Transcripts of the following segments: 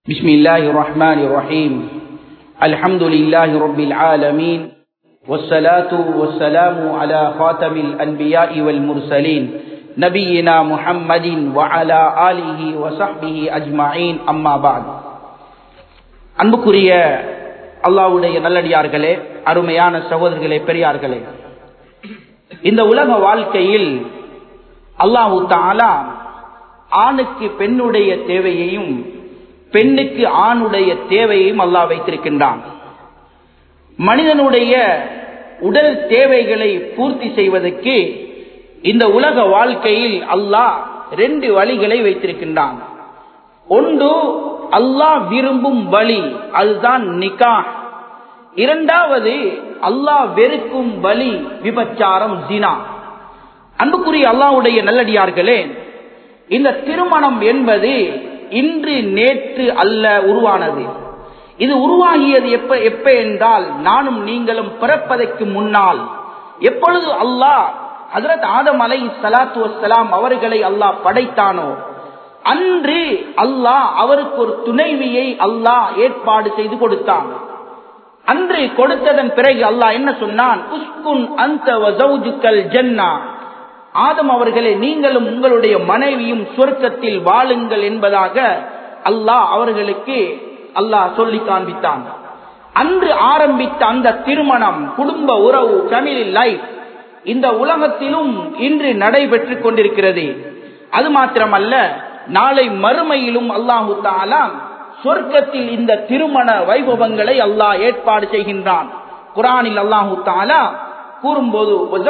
بسم الله الرحمن الرحيم الحمد لله رب العالمين والصلاة والسلام على خاتم الأنبياء والمرسلين نبينا محمد وعلى آله وصحبه أجمعين أما بعد அன்புக்குரிய அல்லாவுடைய நல்லடியார்களே அருமையான சகோதரர்களே பெரியார்களே இந்த உலக வாழ்க்கையில் அல்லாஹு தாலா ஆணுக்கு பெண்ணுடைய தேவையையும் பெண்ணுக்கு ஆணுடைய தேவையையும் அல்லாஹ் வைத்திருக்கின்றான் மனிதனுடைய உடல் தேவைகளை பூர்த்தி செய்வதற்கு இந்த உலக வாழ்க்கையில் அல்லாஹ் ரெண்டு வழிகளை வைத்திருக்கின்றான் ஒன்று அல்லாஹ் விரும்பும் வழி அதுதான் நிகா இரண்டாவது அல்லாஹ் வெறுக்கும் வழி விபச்சாரம் ஜினா அன்புக்குரிய அல்லாவுடைய நல்லடியார்களே இந்த திருமணம் என்பது இன்று நேற்று அல்ல உருவானது இது உருவாகியது எப்ப எப்ப என்றால் நானும் நீங்களும் பிறப்பதற்கு முன்னால் எப்பொழுது அல்லாஹ் ஹசரத் ஆதம் அலை சலாத்து வசலாம் அவர்களை அல்லாஹ் படைத்தானோ அன்று அல்லாஹ் அவருக்கு ஒரு துணைவியை அல்லாஹ் ஏற்பாடு செய்து கொடுத்தான் அன்று கொடுத்ததன் பிறகு அல்லாஹ் என்ன சொன்னான் உஸ்குன் அந்த ஜன்னா ஆதம் அவர்களே நீங்களும் உங்களுடைய மனைவியும் சொர்க்கத்தில் வாழுங்கள் என்பதாக அல்லாஹ் அவர்களுக்கு அல்லாஹ் சொல்லி காண்பித்தான் அன்று ஆரம்பித்த அந்த திருமணம் குடும்ப உறவு ஃபேமிலி லைஃப் இந்த உலகத்திலும் இன்று நடைபெற்றுக் கொண்டிருக்கிறது அது மாத்திரமல்ல நாளை மறுமையிலும் அல்லாஹு தாலா சொர்க்கத்தில் இந்த திருமண வைபவங்களை அல்லாஹ் ஏற்பாடு செய்கின்றான் குரானில் அல்லாஹு தாலா கூறும்போது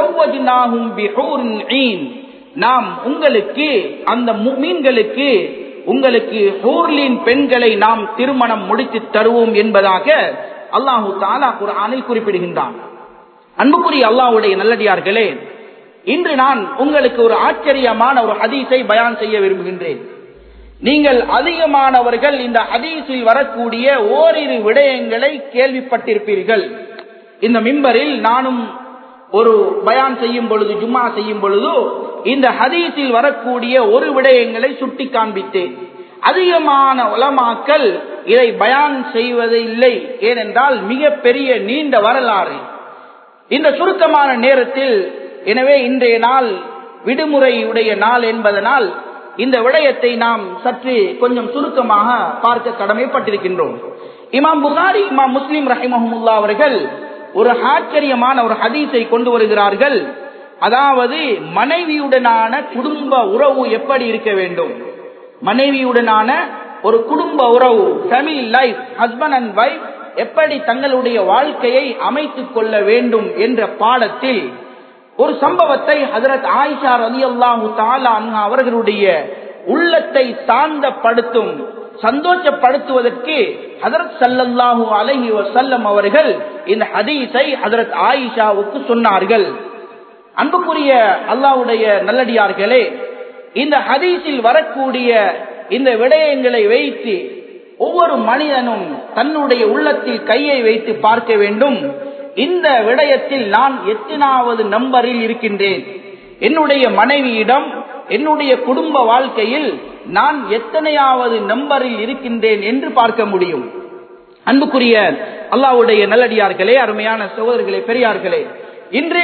நாம் உங்களுக்கு அந்த மீன்களுக்கு உங்களுக்கு ஹூர்லின் பெண்களை நாம் திருமணம் முடித்து தருவோம் என்பதாக அல்லாஹு தாலா குரானில் குறிப்பிடுகின்றான் அன்புக்குரிய அல்லாஹுடைய நல்லடியார்களே இன்று நான் உங்களுக்கு ஒரு ஆச்சரியமான ஒரு ஹதீஸை பயான் செய்ய விரும்புகின்றேன் நீங்கள் அதிகமானவர்கள் இந்த ஹதீஸில் வரக்கூடிய ஓரிரு விடயங்களை கேள்விப்பட்டிருப்பீர்கள் இந்த மிம்பரில் நானும் ஒரு பயான் செய்யும் பொழுது ஜும்மா செய்யும் பொழுது இந்த ஹதீஸில் வரக்கூடிய ஒரு விடயங்களை சுட்டி காண்பித்தேன் அதிகமான உலமாக்கள் இதை பயான் செய்வது இல்லை ஏனென்றால் மிக பெரிய நீண்ட வரலாறு இந்த சுருக்கமான நேரத்தில் எனவே இன்றைய நாள் விடுமுறையுடைய நாள் என்பதனால் இந்த விடயத்தை நாம் சற்று கொஞ்சம் சுருக்கமாக பார்க்க கடமைப்பட்டிருக்கின்றோம் இமாம் புகாரி இமாம் முஸ்லிம் ரஹிமஹமுல்லா அவர்கள் ஒரு ஆச்சரியமான ஒரு ஹதீஸை கொண்டு வருகிறார்கள் அதாவது மனைவியுடனான குடும்ப உறவு எப்படி இருக்க வேண்டும் மனைவியுடனான ஒரு குடும்ப உறவு family life husband and wife எப்படி தங்களுடைய வாழ்க்கையை அமைத்துக் கொள்ள வேண்டும் என்ற பாடத்தில் ஒரு சம்பவத்தை ஹசரத் ஆயிஷா ரதி அல்லாஹு தாலா அவர்களுடைய உள்ளத்தை சாந்தப்படுத்தும் சந்தோஷப்படுத்துவதற்கு ஹதரத் சல்லல்லாஹு அலஹி வசல்லம் அவர்கள் இந்த ஹதீஸை ஹதரத் ஆயிஷாவுக்கு சொன்னார்கள் அன்புக்குரிய அல்லாவுடைய நல்லடியார்களே இந்த ஹதீஸில் வரக்கூடிய இந்த விடயங்களை வைத்து ஒவ்வொரு மனிதனும் தன்னுடைய உள்ளத்தில் கையை வைத்து பார்க்க வேண்டும் இந்த விடயத்தில் நான் எத்தனாவது நம்பரில் இருக்கின்றேன் என்னுடைய மனைவியிடம் என்னுடைய குடும்ப வாழ்க்கையில் நான் எத்தனையாவது நம்பரில் இருக்கின்றேன் என்று பார்க்க முடியும் அன்புக்குரிய அல்லாவுடைய நல்லடியார்களே அருமையான சகோதரர்களே பெரியார்களே இன்று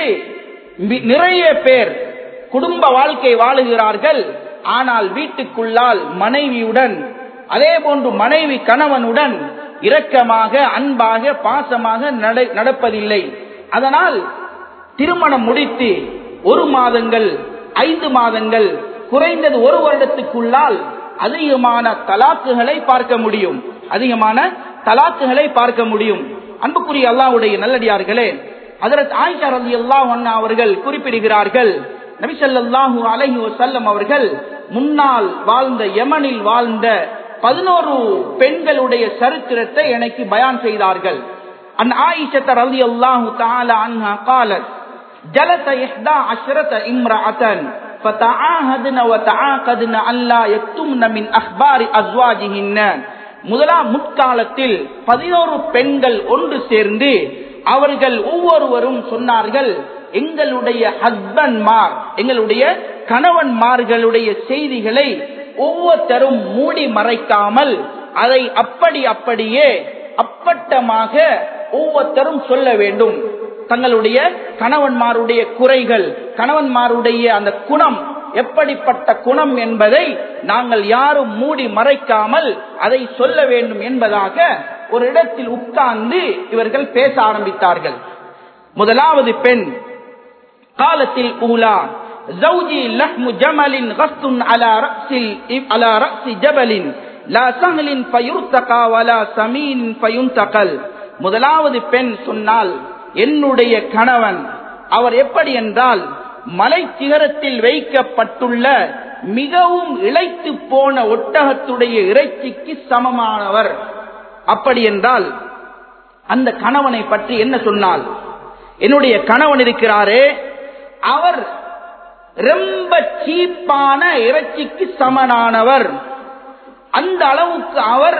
நிறைய பேர் குடும்ப வாழ்க்கை வாழுகிறார்கள் ஆனால் வீட்டுக்குள்ளால் மனைவியுடன் அதே போன்று மனைவி கணவனுடன் இரக்கமாக அன்பாக பாசமாக நடப்பதில்லை அதனால் திருமணம் முடித்து ஒரு மாதங்கள் ஐந்து மாதங்கள் குறைந்தது ஒரு வருடத்துக்குள்ளால் அதிகமான தலாக்குகளை பார்க்க முடியும் அதிகமான தலாக்குகளை பார்க்க முடியும் அன்புக்குரிய அல்லாவுடைய நல்லடியார்களே அதற்கு ஆயிஷா ரலி அல்லாஹ் அவர்கள் குறிப்பிடுகிறார்கள் நபிசல்லாஹு அலஹி வசல்லம் அவர்கள் முன்னால் வாழ்ந்த யமனில் வாழ்ந்த பதினோரு பெண்களுடைய சரித்திரத்தை எனக்கு பயான் செய்தார்கள் அன் ஆயிஷத்த ரலி அல்லாஹு தாலா அன்ஹா காலத் ஜலத இஹ்தா அஷ்ரத இம்ரஅத்தன் فتعاهدن وتعاقدن أن لا يكتمن من أخبار أزواجهن முதலாம் முற்காலத்தில் பதினோரு பெண்கள் ஒன்று சேர்ந்து அவர்கள் ஒவ்வொருவரும் சொன்னார்கள் எங்களுடைய ஹஸ்பண்ட்மார் எங்களுடைய கணவன்மார்களுடைய செய்திகளை ஒவ்வொருத்தரும் மூடி மறைக்காமல் அதை அப்படி அப்படியே அப்பட்டமாக ஒவ்வொருத்தரும் சொல்ல வேண்டும் தங்களுடைய கணவன்மாருடைய குறைகள் கணவன்மாருடைய அந்த குணம் எப்படிப்பட்ட குணம் என்பதை நாங்கள் யாரும் மூடி மறைக்காமல் அதை சொல்ல வேண்டும் என்பதாக ஒரு இடத்தில் உட்கார்ந்து இவர்கள் பேச ஆரம்பித்தார்கள் முதலாவது பெண் காலத்தில் ஊலா زوجي لحم جمل غص على رأس على رأس جبل لا سهل فيرتقى ولا سمين فينتقل முதலாவது பெண் சொன்னால் என்னுடைய கணவன் அவர் எப்படி என்றால் மலை சிகரத்தில் வைக்கப்பட்டுள்ள மிகவும் இழைத்து போன ஒட்டகத்துடைய இறைச்சிக்கு சமமானவர் அப்படி என்றால் அந்த கணவனை பற்றி என்ன சொன்னால் என்னுடைய கணவன் இருக்கிறாரே அவர் ரொம்ப சீப்பான இறைச்சிக்கு சமனானவர் அந்த அளவுக்கு அவர்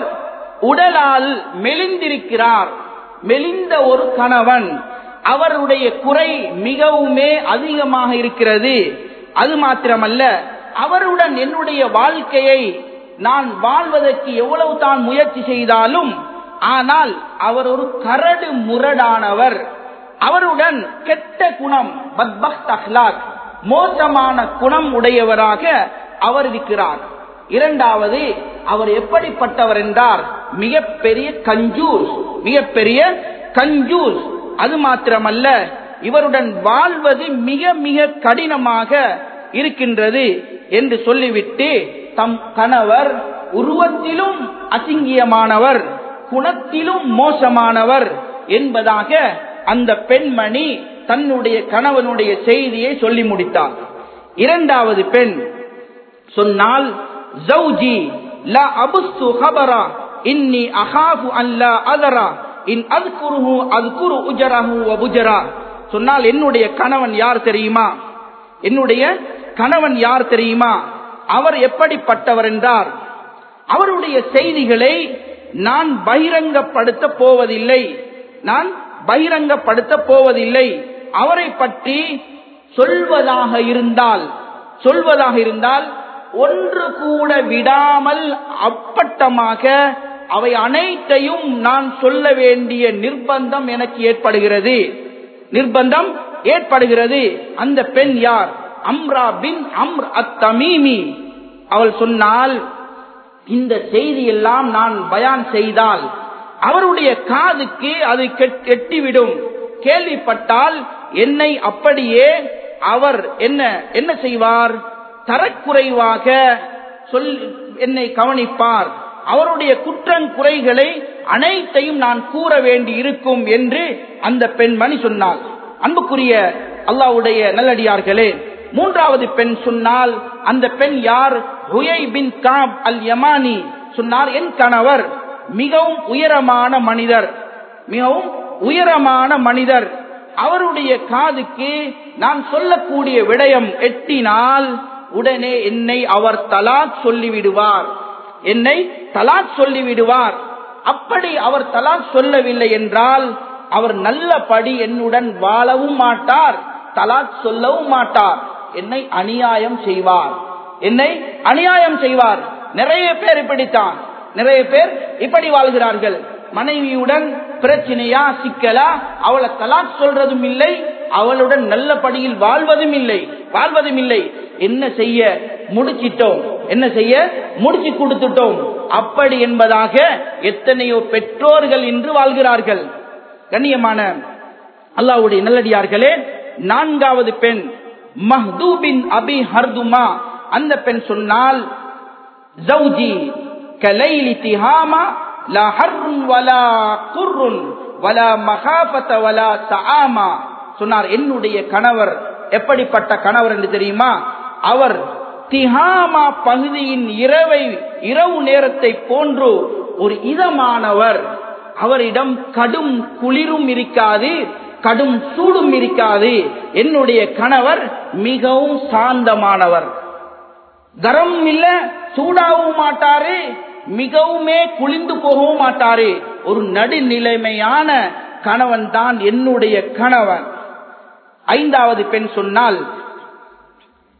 உடலால் மெலிந்திருக்கிறார் மெலிந்த ஒரு கணவன் அவருடைய குறை மிகவுமே அதிகமாக இருக்கிறது அது மாத்திரமல்ல அவருடன் என்னுடைய வாழ்க்கையை நான் வாழ்வதற்கு எவ்வளவு தான் முயற்சி செய்தாலும் ஆனால் அவர் ஒரு கரடு முரடானவர் அவருடன் கெட்ட குணம் பத்பக்த் அஹ்லாக் மோசமான குணம் உடையவராக அவர் இருக்கிறார் இரண்டாவது அவர் எப்படிப்பட்டவர் என்றார் மிகப்பெரிய கஞ்சூஸ் மிகப்பெரிய கஞ்சூஸ் அது மாத்திரமல்ல இவருடன் வாழ்வது மிக மிக கடினமாக இருக்கின்றது என்று சொல்லிவிட்டு தம் கணவர் உருவத்திலும் அசிங்கியமானவர் குணத்திலும் மோசமானவர் என்பதாக அந்த பெண்மணி தன்னுடைய கணவனுடைய செய்தியை சொல்லி முடித்தார் இரண்டாவது பெண் சொன்னால் ஜௌஜி லா அபுஸ்து ஹபரா இன்னி அஹாஃபு அல்லா அதரா இன் அத்குருஹு அத்குரு உஜரஹு வபுஜரா சொன்னால் என்னுடைய கணவன் யார் தெரியுமா என்னுடைய கணவன் யார் தெரியுமா அவர் எப்படிப்பட்டவர் என்றார் அவருடைய செய்திகளை நான் பகிரங்கப்படுத்த போவதில்லை நான் பகிரங்கப்படுத்த போவதில்லை அவரை பற்றி சொல்வதாக இருந்தால் சொல்வதாக இருந்தால் ஒன்று கூட விடாமல் அப்பட்டமாக அவை அனைத்தையும் நான் சொல்ல வேண்டிய நிர்பந்தம் எனக்கு ஏற்படுகிறது நிர்பந்தம் ஏற்படுகிறது அந்த பெண் யார் அம்ரா பின் அம்ர் அத்தமீமி அவள் சொன்னால் இந்த செய்தி எல்லாம் நான் பயான் செய்தால் அவருடைய காதுக்கு அது கெட்டிவிடும் கேள்விப்பட்டால் என்னை அப்படியே அவர் என்ன என்ன செய்வார் தரக்குறைவாக சொல் என்னை கவனிப்பார் அவருடைய குற்றங்குறைகளை அனைத்தையும் நான் கூற வேண்டி இருக்கும் என்று அந்த பெண்மணி சொன்னாள் அன்புக்குரிய அல்லாவுடைய நல்லடியார்களே மூன்றாவது பெண் சொன்னால் அந்த பெண் யார் ஹுயை பின் காப் அல் யமானி சொன்னார் என் கணவர் மிகவும் உயரமான மனிதர் மிகவும் உயரமான மனிதர் அவருடைய காதுக்கு நான் சொல்லக்கூடிய விடயம் எட்டினால் உடனே என்னை அவர் தலாக் சொல்லிவிடுவார் என்னை தலாக் சொல்லிவிடுவார் அப்படி அவர் தலாக் சொல்லவில்லை என்றால் அவர் நல்லபடி என்னுடன் வாழவும் மாட்டார் தலாக் சொல்லவும் மாட்டார் என்னை அநியாயம் செய்வார் என்னை அநியாயம் செய்வார் நிறைய பேர் இப்படித்தான் நிறைய பேர் இப்படி வாழ்கிறார்கள் மனைவியுடன் பிரச்சனையா சிக்கலா அவளை தலாக் சொல்றதும் இல்லை அவளுடன் நல்லபடியில் வாழ்வதும் இல்லை வாழ்வதும் இல்லை என்ன செய்ய முடிச்சிட்டோம் என்ன செய்ய முடிச்சு கொடுத்துட்டோம் அப்படி என்பதாக எத்தனையோ பெற்றோர்கள் இன்று வாழ்கிறார்கள் கண்ணியமான அல்லாவுடைய நல்லடியார்களே நான்காவது பெண் மஹ்தூபின் அபி ஹர்துமா அந்த பெண் சொன்னால் ஜவுஜி கலைலி திஹாமா லா ஹர்ருன் வலா குர்ருன் வலா மகாபத வலா தஆமா சொன்னார் என்னுடைய கணவர் எப்படிப்பட்ட கணவர் என்று தெரியுமா அவர் திஹாமா பகுதியின் இரவை இரவு நேரத்தை போன்று ஒரு இதமானவர் அவரிடம் கடும் குளிரும் இருக்காது கடும் சூடும் இருக்காது என்னுடைய கணவர் மிகவும் சாந்தமானவர் கரம் இல்ல சூடாகவும் மாட்டாரு மிகவுமே குளிந்து போகவும் மாட்டாரு ஒரு நடுநிலைமையான கணவன் தான் என்னுடைய கணவன் ஐந்தாவது பெண் சொன்னால்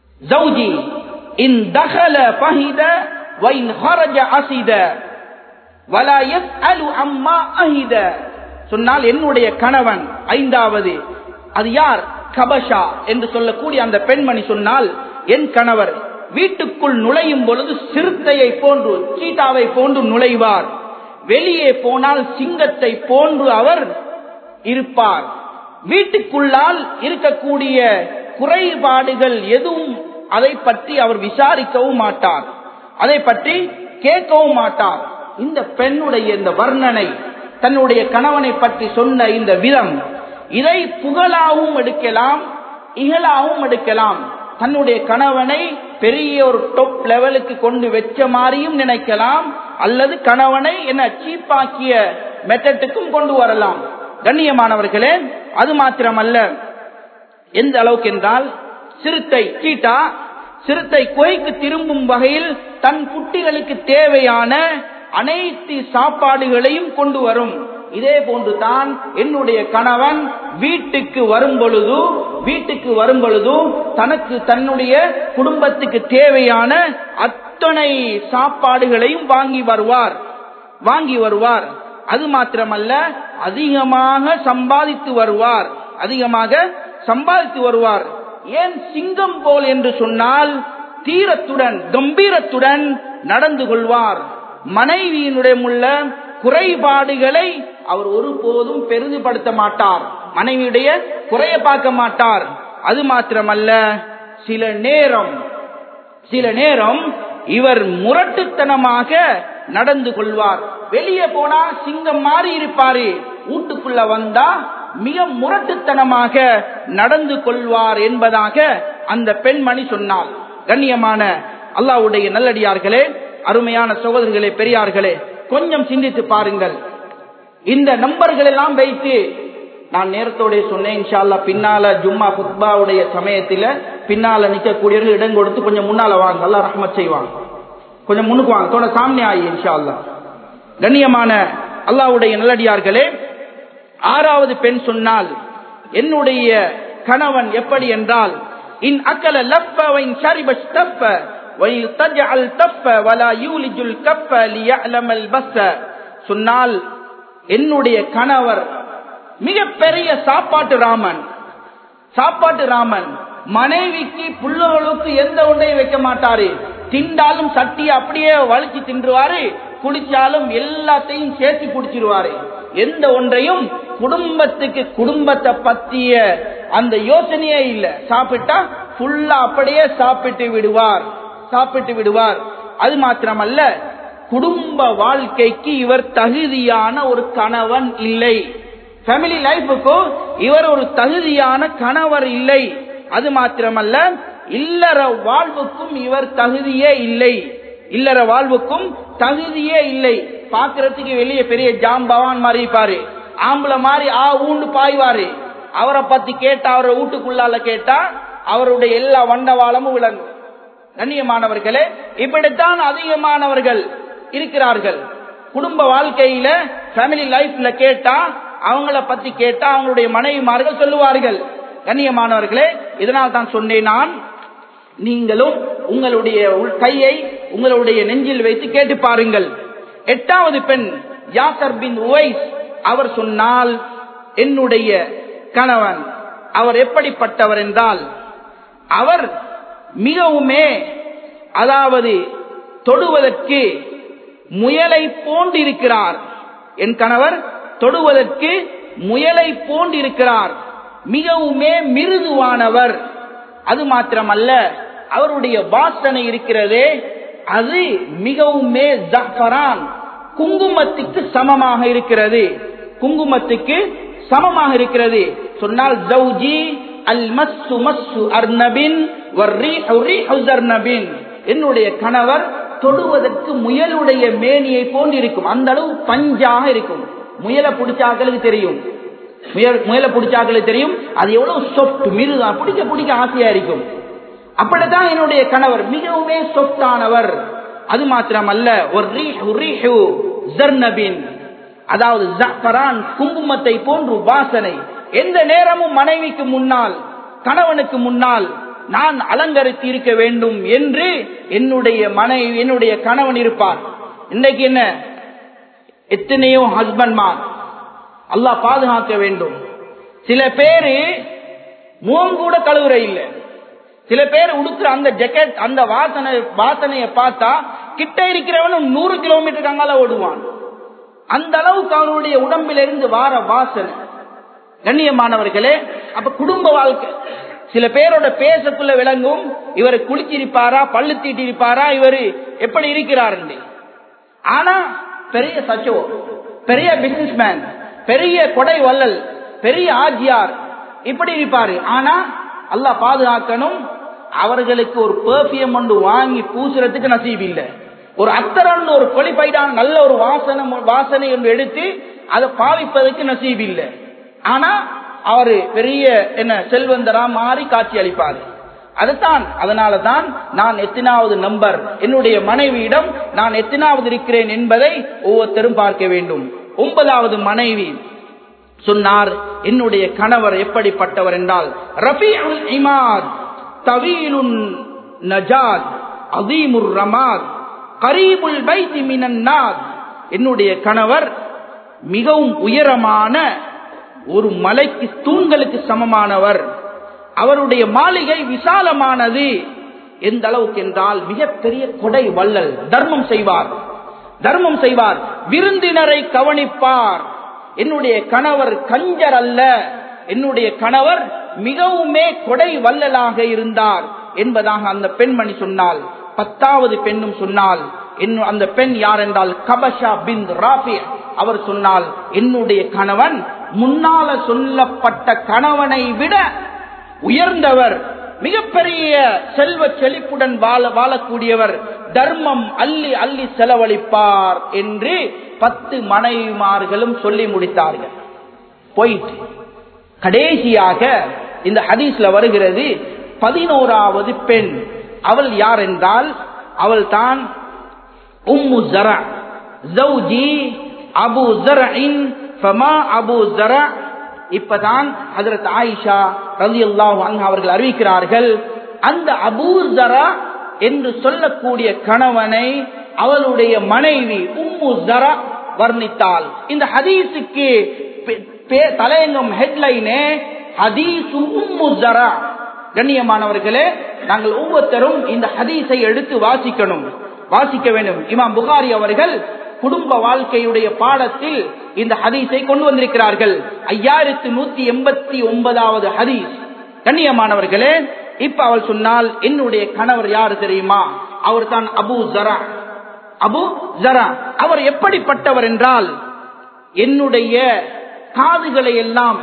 ஜவுஜி இன் தகல பஹித வைன் ஹரஜ அசித வலா யஸ்அலு அம்மா அஹித சொன்னால் என்னுடைய கணவன் ஐந்தாவது அது யார் கபஷா என்று சொல்லக்கூடிய அந்த பெண்மணி சொன்னால் என் கணவர் வீட்டுக்குள் நுழையும் பொழுது சிறுத்தையை போன்று சீட்டாவை போன்று நுழைவார் வெளியே போனால் சிங்கத்தை போன்று அவர் இருப்பார் வீட்டுக்குள்ளால் இருக்கக்கூடிய குறைபாடுகள் எதுவும் அதை பற்றி அவர் விசாரிக்கவும் மாட்டார் அதை பற்றி கேட்கவும் மாட்டார் இந்த பெண்ணுடைய இந்த வர்ணனை தன்னுடைய கணவனை பற்றி சொன்ன இந்த விதம் இதை புகழாவும் எடுக்கலாம் இகழாவும் எடுக்கலாம் தன்னுடைய கணவனை பெரிய ஒரு டொப் லெவலுக்கு கொண்டு வச்ச மாதிரியும் நினைக்கலாம் அல்லது கணவனை என்ன சீப்பாக்கிய மெத்தட்டுக்கும் கொண்டு வரலாம் கண்ணியமானவர்களே அது மாத்திரமல்ல எந்த அளவுக்கு என்றால் சிறுத்தை கீட்டா சிறுத்தை குகைக்கு திரும்பும் வகையில் தன் குட்டிகளுக்கு தேவையான அனைத்து சாப்பாடுகளையும் கொண்டு வரும் இதே போன்றுதான் என்னுடைய கணவன் வீட்டுக்கு வரும் பொழுது வீட்டுக்கு வரும் பொழுது தனக்கு தன்னுடைய குடும்பத்துக்கு தேவையான அத்தனை சாப்பாடுகளையும் வாங்கி வருவார் வாங்கி வருவார் அது மாத்திரமல்ல அதிகமாக சம்பாதித்து வருவார் அதிகமாக சம்பாதித்து வருவார் ஏன் சிங்கம் போல் என்று சொன்னால் தீரத்துடன் கம்பீரத்துடன் நடந்து கொள்வார் மனைவியினுடைய உள்ள குறைபாடுகளை அவர் ஒருபோதும் பெரிதுபடுத்த மாட்டார் மனைவியுடைய குறைய பார்க்க மாட்டார் அது மாத்திரமல்ல சில நேரம் சில நேரம் இவர் முரட்டுத்தனமாக நடந்து கொள்வார் வெளியே போனா சிங்கம் மாறி இருப்பாரு வீட்டுக்குள்ள வந்தா மிக முரட்டுத்தனமாக நடந்து கொள்வார் என்பதாக அந்த பெண்மணி சொன்னாள் கண்ணியமான அல்லாவுடைய நல்லடியார்களே அருமையான சகோதரர்களே பெரியார்களே கொஞ்சம் சிந்தித்து பாருங்கள் இந்த நம்பர்கள் எல்லாம் வைத்து நான் நேரத்தோட சொன்னேன் இன்ஷால்லா பின்னால ஜும்மா குத்பாவுடைய சமயத்துல பின்னால நிக்கக்கூடியவர்கள் இடம் கொடுத்து கொஞ்சம் முன்னால வாங்க அல்லா ரஹ்மத் செய்வாங்க கொஞ்சம் முன்னுக்கு வாங்க தோட சாமி ஆயி இன்ஷா அல்லா கண்ணியமான அல்லாவுடைய நல்லடியார்களே ஆறாவது பெண் சொன்னால் என்னுடைய கணவன் எப்படி என்றால் இன் அக்கல லப்ப வைன் ஷரிப ஸ்தப்ப வைல் தஜ்அல் தப்ப வலா யூலிஜுல் கப்ப லியஅலமல் பஸ்ஸ சொன்னால் என்னுடைய கணவர் மிக பெரிய சாப்பாட்டு ராமன் சாப்பாட்டு ராமன் மனைவிக்கு புள்ளகளுக்கு எந்த ஒன்றையும் வைக்க மாட்டாரு திண்டாலும் சட்டி அப்படியே வலிச்சு தின்றுவாரு குடிச்சாலும் எல்லாத்தையும் சேர்த்து குடிச்சிருவாரு எந்த ஒன்றையும் குடும்பத்துக்கு குடும்பத்தை பத்திய அந்த யோசனையே இல்ல சாப்பிட்டா ஃபுல்லா அப்படியே சாப்பிட்டு விடுவார் சாப்பிட்டு விடுவார் அது மாத்திரமல்ல குடும்ப வாழ்க்கைக்கு இவர் தகுதியான ஒரு கணவன் இல்லை ஃபேமிலி லைஃபுக்கு இவர் ஒரு தகுதியான கணவர் இல்லை அது மாத்திரமல்ல இல்லற வாழ்வுக்கும் இவர் தகுதியே இல்லை இல்லற வாழ்வுக்கும் தகுதியே இல்லை பாக்குறதுக்கு வெளியே பெரிய ஜாம்பவான் மாதிரி இருப்பாரு ஆம்பளை மாதிரி ஆ ஊண்டு பாய்வாரு அவரை பத்தி கேட்டா அவரை வீட்டுக்குள்ளால கேட்டா அவருடைய எல்லா வண்டவாளமும் விளங்கும் கண்ணியமானவர்களே இப்படித்தான் அதிகமானவர்கள் இருக்கிறார்கள் குடும்ப வாழ்க்கையில ஃபேமிலி லைஃப்ல கேட்டா அவங்கள பத்தி கேட்டா அவங்களுடைய மனைவிமார்கள் சொல்லுவார்கள் கண்ணியமானவர்களே இதனால் தான் சொன்னேன் நான் நீங்களும் உங்களுடைய கையை உங்களுடைய நெஞ்சில் வைத்து கேட்டு பாருங்கள் எட்டாவது பெண் யாசர் பின் உவைஸ் அவர் சொன்னால் என்னுடைய கணவன் அவர் எப்படிப்பட்டவர் என்றால் அவர் மிகவுமே அதாவது தொடுவதற்கு முயலை போன்றிருக்கிறார் என் கணவர் தொடுவதற்கு முயலை போன்றிருக்கிறார் மிகவுமே மிருதுவானவர் அது மாத்திரமல்ல அவருடைய வாசனை இருக்கிறதே அது மிகவுமே ஜஃபரான் குங்குமத்துக்கு சமமாக இருக்கிறது குங்குமத்துக்கு சமமாக இருக்கிறது சொன்னால் ஜவுஜி அல் மஸ்ஸு மஸ்ஸு அர்னபின் அர்னபின் என்னுடைய கணவர் தொடுவதற்கு முயலுடைய மேனியை போன்றிருக்கும் அந்த அளவு பஞ்சாக இருக்கும் முயலை பிடிச்சாக்களுக்கு தெரியும் முயல் முயலை பிடிச்சாக்களுக்கு தெரியும் அது எவ்வளவு சொஃப்ட் மிருதா பிடிக்க பிடிக்க ஆசையா இருக்கும் அப்படித்தான் என்னுடைய கணவர் மிகவுமே சொஃப்டானவர் அது மாத்திரமல்ல ஒரு ஜர்னபின் அதாவது ஜஃபரான் குங்குமத்தை போன்று வாசனை எந்த நேரமும் மனைவிக்கு முன்னால் கணவனுக்கு முன்னால் நான் அலங்கரித்து இருக்க வேண்டும் என்று என்னுடைய மனைவி என்னுடைய கணவன் இருப்பார் இன்னைக்கு என்ன எத்தனையோ ஹஸ்பண்ட்மார் அல்லாஹ் பாதுகாக்க வேண்டும் சில பேரு முகம் கூட கழுவுற இல்ல சில பேர் உடுக்குற அந்த ஜெக்கெட் அந்த வாசனை வாசனையை பார்த்தா கிட்ட இருக்கிறவன் நூறு கிலோமீட்டருக்கு அங்கால ஓடுவான் அந்த அளவுக்கு அவனுடைய உடம்பிலிருந்து வார வாசனை கண்ணியமானவர்களே அப்ப குடும்ப வாழ்க்கை சில பேரோட பேசக்குள்ள விளங்கும் இவர் குளிச்சிருப்பாரா பல்லு தீட்டிருப்பாரா இவர் எப்படி இருக்கிறார் ஆனா பெரிய சச்சோ பெரிய பிசினஸ்மேன் பெரிய கொடை வள்ளல் பெரிய ஆஜியார் இப்படி இருப்பாரு ஆனா அல்லாஹ் பாதுகாக்கணும் அவர்களுக்கு ஒரு பெர்ஃபியம் ஒன்று வாங்கி பூசுறதுக்கு நசீப் இல்லை ஒரு அத்தரன் ஒரு கொலிப்பைடான் நல்ல ஒரு வாசனை வாசனை ஒன்று எடுத்து அதை பாவிப்பதற்கு நசீப் இல்லை ஆனா அவரு பெரிய என்ன செல்வந்தரா மாறி காட்சி அளிப்பாரு அதுதான் அதனால தான் நான் எத்தனாவது நம்பர் என்னுடைய மனைவியிடம் நான் எத்தனாவது இருக்கிறேன் என்பதை ஒவ்வொருத்தரும் பார்க்க வேண்டும் ஒன்பதாவது மனைவி சொன்னார் என்னுடைய கணவர் எப்படிப்பட்டவர் என்றால் ரஃபீஉல் இமாத் தவீலுன் நஜாத் அதீமுர் ரமாத் கரீபுல் பைத்தி மினன் நாத் என்னுடைய கணவர் மிகவும் உயரமான ஒரு மலைக்கு தூண்களுக்கு சமமானவர் அவருடைய மாளிகை விசாலமானது எந்த அளவுக்கு என்றால் மிகப்பெரிய கொடை வள்ளல் தர்மம் செய்வார் தர்மம் செய்வார் விருந்தினரை கவனிப்பார் என்னுடைய கணவர் கஞ்சர் அல்ல என்னுடைய கணவர் மிகவுமே கொடை வள்ளலாக இருந்தார் என்பதாக அந்த பெண்மணி சொன்னால் பத்தாவது பெண்ணும் சொன்னால் இன்னும் அந்த பெண் யார் என்றால் கபஷா பின் ராபி அவர் சொன்னால் என்னுடைய கணவன் முன்னால சொல்லப்பட்ட கணவனை விட உயர்ந்தவர் மிகப்பெரிய செல்வ செழிப்புடன் வாழ வாழக்கூடியவர் தர்மம் அள்ளி அள்ளி செலவழிப்பார் என்று பத்து மனைவிமார்களும் சொல்லி முடித்தார்கள் போயிட்டு கடைசியாக இந்த ஹதீஸ்ல வருகிறது பதினோராவது பெண் அவள் யார் என்றால் அவள் தான் உம்மு ஜரா ஜவுஜி அபு ஜரஇன் ஃபமா அபு ஜரா இப்பதான் ஹஜரத் ஆயிஷா ரவி அல்லாஹ் அவர்கள் அறிவிக்கிறார்கள் அந்த அபூ ஜரா என்று சொல்லக்கூடிய கணவனை அவளுடைய மனைவி உம்மு ஜரா வர்ணித்தாள் இந்த ஹதீஸுக்கு தலையங்கம் ஹெட்லைனே ஹதீசு உம்மு ஜரா கண்ணியமானவர்களே நாங்கள் ஒவ்வொருத்தரும் இந்த ஹதீஸை எடுத்து வாசிக்கணும் வாசிக்க வேண்டும் இமாம் புகாரி அவர்கள் குடும்ப வாழ்க்கையுடைய பாடத்தில் இந்த ஹதீஸை கொண்டு வந்திருக்கிறார்கள் ஐயாயிரத்தி நூத்தி எண்பத்தி ஒன்பதாவது ஹதீஸ் கண்ணியமானவர்களே இப்ப அவள் சொன்னால் என்னுடைய கணவர் யாரு தெரியுமா அவர் தான் அபு ஜரா அபு ஜரா அவர் எப்படிப்பட்டவர் என்றால் என்னுடைய காதுகளை எல்லாம்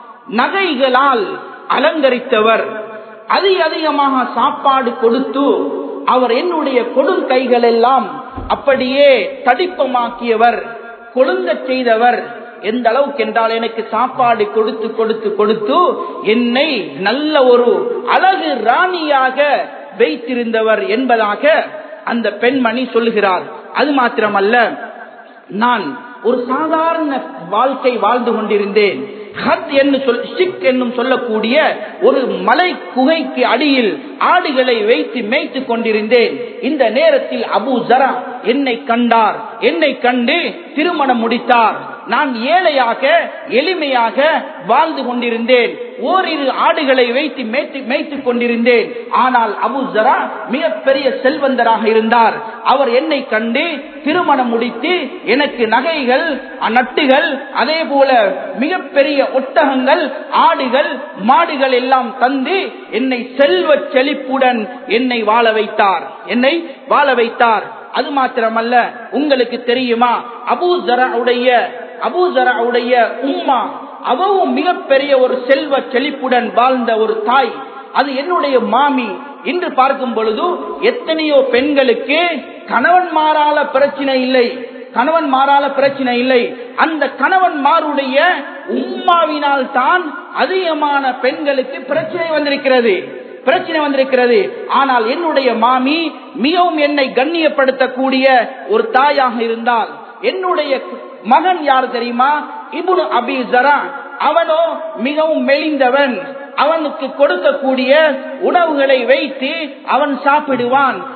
நகைகளால் அலங்கரித்தவர் அதிக அதிகமாக சாப்பாடு கொடுத்து அவர் என்னுடைய கொடும் கைகள் எல்லாம் அப்படியே தடிப்பமாக்கியவர் கொழுங்க செய்தவர் எந்த அளவுக்கு என்றால் எனக்கு சாப்பாடு கொடுத்து கொடுத்து கொடுத்து என்னை நல்ல ஒரு அழகு ராணியாக வைத்திருந்தவர் என்பதாக அந்த பெண்மணி சொல்லுகிறார் அது மாத்திரமல்ல நான் ஒரு சாதாரண வாழ்க்கை வாழ்ந்து கொண்டிருந்தேன் ஹத் என்று சொல் ஷிக் என்னும் சொல்லக்கூடிய ஒரு மலை குகைக்கு அடியில் ஆடுகளை வைத்து மேய்த்து கொண்டிருந்தேன் இந்த நேரத்தில் அபு ஜரா என்னை கண்டார் என்னை கண்டு திருமணம் முடித்தார் நான் ஏழையாக எளிமையாக வாழ்ந்து கொண்டிருந்தேன் ஓரிரு ஆடுகளை வைத்து மேய்த்து மேய்த்துக் கொண்டிருந்தேன் ஆனால் அபு ஜரா மிகப்பெரிய செல்வந்தராக இருந்தார் அவர் என்னை கண்டு திருமணம் முடித்து எனக்கு நகைகள் நட்டுகள் அதே போல மிகப்பெரிய ஒட்டகங்கள் ஆடுகள் மாடுகள் எல்லாம் தந்து என்னை செல்வ செழிப்புடன் என்னை வாழ வைத்தார் என்னை வாழ வைத்தார் அது மாத்திரமல்ல உங்களுக்கு தெரியுமா அபூசரவுடைய அபூசரவுடைய உம்மா அவவும் மிகப்பெரிய ஒரு செல்வ செழிப்புடன் வாழ்ந்த ஒரு தாய் அது என்னுடைய மாமி இன்று பார்க்கும் பொழுது எத்தனையோ பெண்களுக்கு கணவன் மாறால பிரச்சனை இல்லை கணவன் மாறால பிரச்சனை இல்லை அந்த கணவன் மாருடைய உம்மாவினால் தான் அதிகமான பெண்களுக்கு பிரச்சனை வந்திருக்கிறது பிரச்சனை வந்திருக்கிறது ஆனால் என்னுடைய மாமி மிகவும் என்னை கண்ணியப்படுத்தக்கூடிய ஒரு தாயாக இருந்தால் என்னுடைய மகன் யார் தெரியுமா இபுனு அபி ஜரா அவனோ மிகவும் மெலிந்தவன் அவனுக்கு கொடுக்கக்கூடிய உணவுகளை வைத்து அவன் சாப்பிடுவான்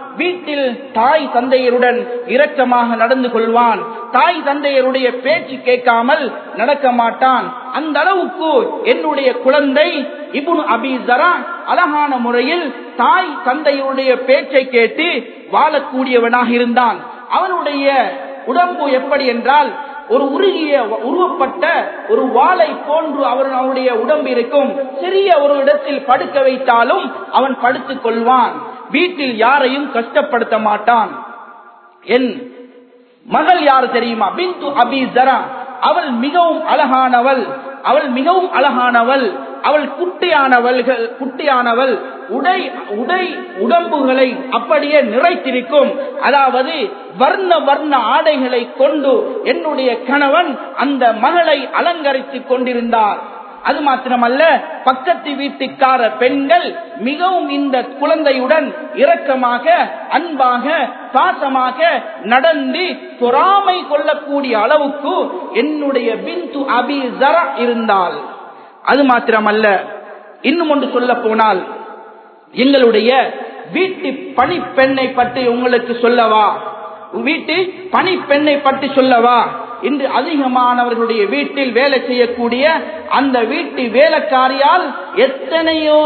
வீட்டில் தாய் தந்தையருடன் இரக்கமாக நடந்து கொள்வான் தாய் தந்தையருடைய பேச்சு கேட்காமல் நடக்க மாட்டான் அந்த அளவுக்கு என்னுடைய குழந்தை இபுன் அபிசரா அழகான முறையில் தாய் தந்தையுடைய பேச்சை கேட்டு வாழக்கூடியவனாக இருந்தான் அவனுடைய உடம்பு எப்படி என்றால் ஒரு உருகிய உருவப்பட்ட ஒரு வாளை போன்று அவர் அவனுடைய உடம்பு இருக்கும் சிறிய ஒரு இடத்தில் படுக்க வைத்தாலும் அவன் படுத்துக் கொள்வான் வீட்டில் யாரையும் கஷ்டப்படுத்த மாட்டான் என் மகள் யார் தெரியுமா பிந்து அபிசரா அவள் மிகவும் அழகானவள் அவள் மிகவும் அழகானவள் அவள் குட்டியானவள்கள் குட்டியானவள் உடை உடை உடம்புகளை அப்படியே நிறைத்திருக்கும் அதாவது வர்ண வர்ண ஆடைகளை கொண்டு என்னுடைய கணவன் அந்த மகளை அலங்கரித்துக் கொண்டிருந்தார் அது மாத்திரமல்ல பக்கத்து வீட்டுக்கார பெண்கள் மிகவும் இந்த குழந்தையுடன் இரக்கமாக அன்பாக பாசமாக நடந்து பொறாமை கொள்ளக்கூடிய அளவுக்கு என்னுடைய பிந்து அபி ஜரா இருந்தால் அது மாத்திரமல்ல இன்னும் ஒன்று சொல்ல போனால் எங்களுடைய வீட்டு பணிப்பெண்ணை பற்றி உங்களுக்கு சொல்லவா வீட்டு பணிப்பெண்ணை பற்றி சொல்லவா இன்று அதிகமானவர்களுடைய வீட்டில் வேலை செய்யக்கூடிய அந்த வீட்டு வேலைக்காரியால் எத்தனையோ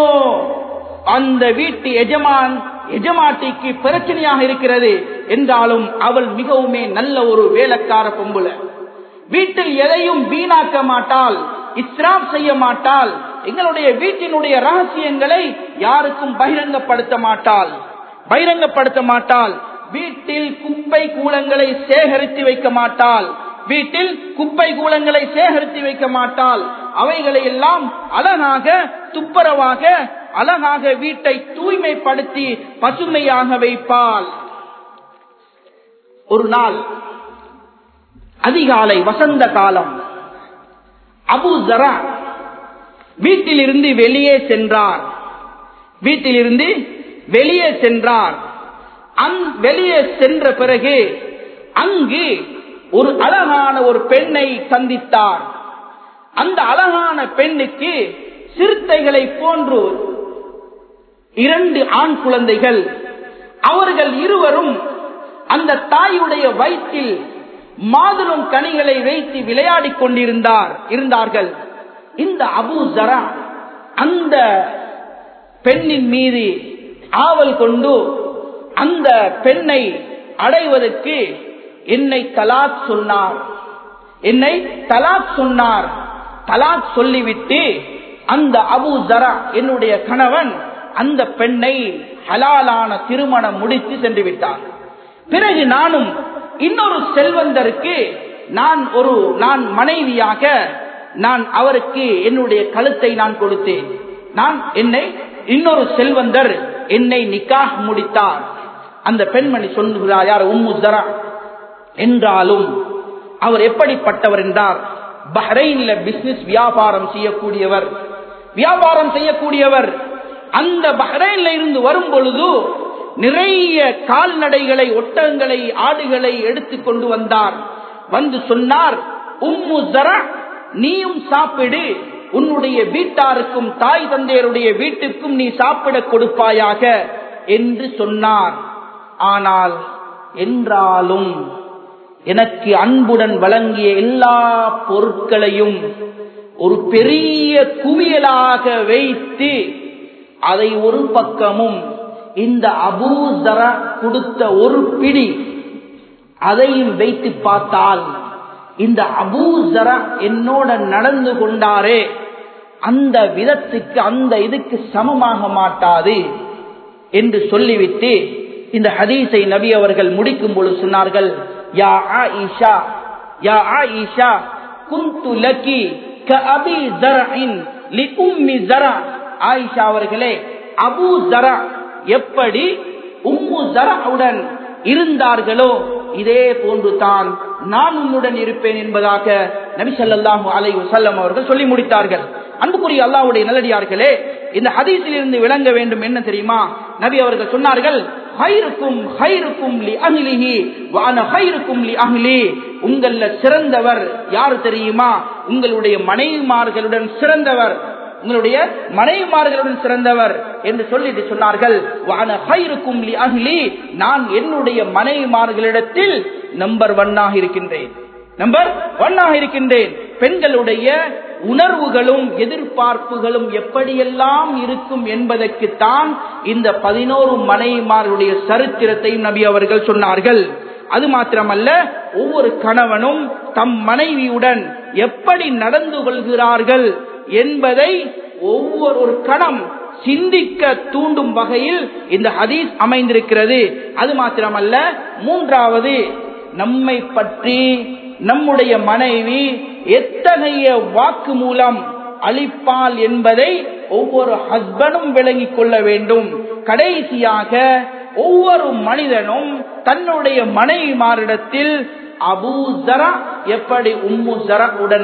அந்த வீட்டு எஜமான் எஜமாட்டிக்கு பிரச்சனையாக இருக்கிறது என்றாலும் அவள் மிகவுமே நல்ல ஒரு வேலைக்கார பொம்புல வீட்டில் எதையும் வீணாக்க மாட்டாள் இஸ்ராப் செய்ய மாட்டாள் எங்களுடைய வீட்டினுடைய ரகசியங்களை யாருக்கும் பகிரங்கப்படுத்த மாட்டாள் பகிரங்கப்படுத்த மாட்டாள் வீட்டில் குப்பை கூலங்களை சேகரித்து வைக்க மாட்டாள் வீட்டில் குப்பை கூலங்களை சேகரித்து வைக்க மாட்டாள் அவைகளை எல்லாம் அழகாக துப்புரவாக அழகாக வீட்டை தூய்மைப்படுத்தி பசுமையாக வைப்பாள் ஒரு நாள் அதிகாலை வசந்த காலம் அபு ஜரா வீட்டிலிருந்து வெளியே சென்றார் வீட்டிலிருந்து வெளியே சென்றார் வெளியே சென்ற பிறகு அங்கு ஒரு அழகான ஒரு பெண்ணை சந்தித்தார் அந்த அழகான பெண்ணுக்கு சிறுத்தைகளை போன்று இரண்டு ஆண் குழந்தைகள் அவர்கள் இருவரும் அந்த தாயுடைய வயிற்றில் மாதுளம் கனிகளை வைத்து விளையாடிக் கொண்டிருந்தார் இருந்தார்கள் இந்த அபு ஜரா அந்த பெண்ணின் மீது ஆவல் கொண்டு அந்த பெண்ணை அடைவதற்கு என்னை தலாக் சொன்னார் என்னை தலாக் சொன்னார் தலாக் சொல்லிவிட்டு அந்த அபு ஜரா என்னுடைய கணவன் அந்த பெண்ணை ஹலாலான திருமணம் முடித்து சென்று விட்டார் பிறகு நானும் இன்னொரு செல்வந்தருக்கு நான் ஒரு நான் மனைவியாக நான் அவருக்கு என்னுடைய கழுத்தை நான் கொடுத்தேன் நான் என்னை இன்னொரு செல்வந்தர் என்னை நிக்காக முடித்தார் அந்த பெண்மணி சொல்லுகிறார் யார் உம்மு ஜரா என்றாலும் அவர் எப்படிப்பட்டவர் என்றார் பஹ்ரைன்ல பிசினஸ் வியாபாரம் செய்யக்கூடியவர் வியாபாரம் செய்யக்கூடியவர் அந்த பஹ்ரைன்ல இருந்து வரும் பொழுது நிறைய கால்நடைகளை ஒட்டகங்களை ஆடுகளை எடுத்து கொண்டு வந்தார் வந்து சொன்னார் உம்மு ஜரா நீயும் சாப்பிடு உன்னுடைய வீட்டாருக்கும் தாய் தந்தையருடைய வீட்டுக்கும் நீ சாப்பிட கொடுப்பாயாக என்று சொன்னார் ஆனால் என்றாலும் எனக்கு அன்புடன் வழங்கிய எல்லா பொருட்களையும் ஒரு பெரிய குவியலாக வைத்து அதை ஒரு பக்கமும் இந்த அபூசரா கொடுத்த ஒரு பிடி அதையும் வைத்து பார்த்தால் இந்த அபூசரா என்னோட நடந்து கொண்டாரே அந்த விதத்துக்கு அந்த இதுக்கு சமமாக மாட்டாது என்று சொல்லிவிட்டு இந்த ஹதீஸை நபி அவர்கள் முடிக்கும் பொழுது சொன்னார்கள் யா ஆயிஷா யா ஆயிஷா குந்து லக்கி கஅபி ஜரஇன் லி உம்மி ஜரா ஆயிஷா அவர்களே அபூ ஜரா எப்படி உம்மு ஜராவுடன் இருந்தார்களோ இதே போன்று தான் நான் உன்னுடன் இருப்பேன் என்பதாக நபி ஸல்லல்லாஹு அலைஹி வஸல்லம் அவர்கள் சொல்லி முடித்தார்கள் அன்புக்குரிய அல்லாஹ்வுடைய நல்லடியார்களே இந்த ஹதீஸில் இருந்து விளங்க வேண்டும் என்ன தெரியுமா நபி அவர்கள் சொன்னார்கள் ஹைருக்கும் ஹைருக்கும் லி அஹ்லிஹி வ அன ஹைருக்கும் லி அஹ்லி உங்கள சிறந்தவர் யார் தெரியுமா உங்களுடைய மனைவிமார்களுடன் சிறந்தவர் உங்களுடைய மனைவிமார்களுடன் சிறந்தவர் என்று சொல்லிட்டு சொன்னார்கள் "வஅன கைருக்கும் லி அஹ்லி." நான் என்னுடைய மனைவிமார்களிடத்தில் நம்பர் ஒன்னாக இருக்கின்றேன் நம்பர் ஒன்னாக இருக்கின்றேன் பெண்களுடைய உணர்வுகளும் எதிர்பார்ப்புகளும் எப்படியெல்லாம் இருக்கும் என்பதற்குத்தான் இந்த பதினோரு மனைவிமார்களுடைய சரித்திரத்தையும் நபி அவர்கள் சொன்னார்கள் அது மாத்திரமல்ல ஒவ்வொரு கணவனும் தம் மனைவியுடன் எப்படி நடந்து கொள்கிறார்கள் என்பதை ஒவ்வொரு ஒரு கணம் சிந்திக்க தூண்டும் வகையில் இந்த ஹதீஸ் அமைந்திருக்கிறது அது மாத்திரமல்ல மூன்றாவது நம்மை பற்றி நம்முடைய மனைவி எத்தகைய வாக்கு மூலம் அளிப்பால் என்பதை ஒவ்வொரு ஹஸ்பண்டும் விளங்கிக் கொள்ள வேண்டும் கடைசியாக ஒவ்வொரு மனிதனும் தன்னுடைய மனைவிமாரிடத்தில் அபூ ஜரா எப்படி உம்மு ஜரா உடன்